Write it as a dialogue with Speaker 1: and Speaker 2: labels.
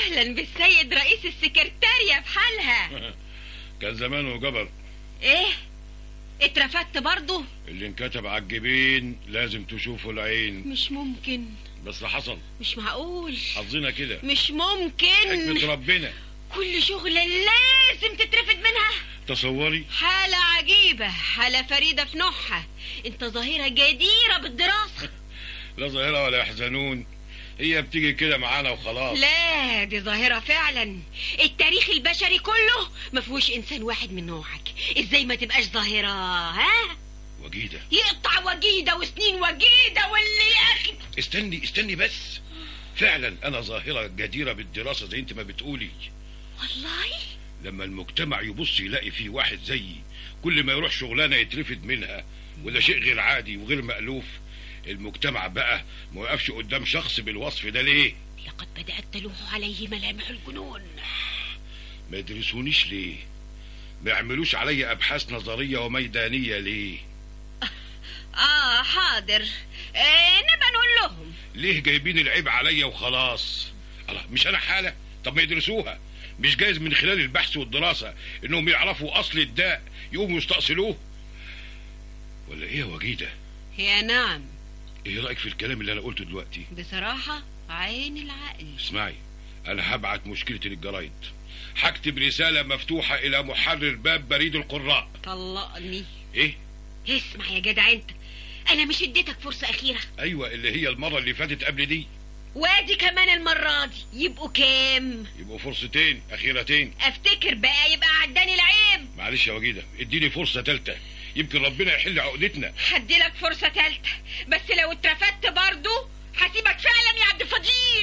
Speaker 1: اهلا بالسيد رئيس السكرتارية في حالها
Speaker 2: كان زمانه جبر
Speaker 1: ايه اترفدت برضه
Speaker 2: اللي انكتب على الجبين لازم تشوفه العين
Speaker 1: مش ممكن
Speaker 2: بس حصل
Speaker 1: مش معقول
Speaker 2: حظنا كده
Speaker 1: مش ممكن
Speaker 2: حكمة ربنا
Speaker 1: كل شغلة لازم تترفد منها
Speaker 2: تصوري
Speaker 1: حالة عجيبة حالة فريدة في نوعها انت ظاهرة جديرة بالدراسة
Speaker 2: لا ظاهرة ولا يحزنون هي بتيجي كده معانا وخلاص
Speaker 1: لا دي ظاهرة فعلا التاريخ البشري كله ما فيهوش انسان واحد من نوعك ازاي ما تبقاش ظاهرة ها
Speaker 2: وجيدة
Speaker 1: يقطع وجيدة وسنين وجيدة واللي يا اخي
Speaker 2: استني استني بس فعلا انا ظاهرة جديرة بالدراسة زي انت ما بتقولي
Speaker 1: والله
Speaker 2: لما المجتمع يبص يلاقي فيه واحد زيي كل ما يروح شغلانة يترفد منها وده شيء غير عادي وغير مألوف المجتمع بقى ما يقفش قدام شخص بالوصف ده ليه
Speaker 1: لقد بدأت تلوح عليه ملامح الجنون
Speaker 2: ما يدرسونيش ليه ما يعملوش عليا ابحاث نظريه وميدانيه ليه
Speaker 1: اه حاضر آه نبقى نقول لهم
Speaker 2: ليه جايبين العيب عليا وخلاص الله مش انا حاله طب ما يدرسوها مش جايز من خلال البحث والدراسه انهم يعرفوا اصل الداء يقوموا يستأصلوه ولا ايه يا وجيده
Speaker 1: يا نعم
Speaker 2: ايه رايك في الكلام اللي انا قلته دلوقتي
Speaker 1: بصراحة عين العقل
Speaker 2: اسمعي انا هبعت مشكلتي للجرايد هكتب رساله مفتوحه الى محرر باب بريد القراء
Speaker 1: طلقني
Speaker 2: ايه
Speaker 1: اسمع يا جدع انت انا مش اديتك فرصة اخيرة
Speaker 2: ايوه اللي هي المره اللي فاتت قبل دي
Speaker 1: وادي كمان المرة دي يبقوا كام
Speaker 2: يبقوا فرصتين اخيرتين
Speaker 1: افتكر بقى يبقى عداني العيب
Speaker 2: معلش يا وجيده اديني فرصه تالته يمكن ربنا يحل عقدتنا
Speaker 1: هديلك فرصة تالتة بس لو اترفدت برضو هسيبك فعلا يا عبد الفضيل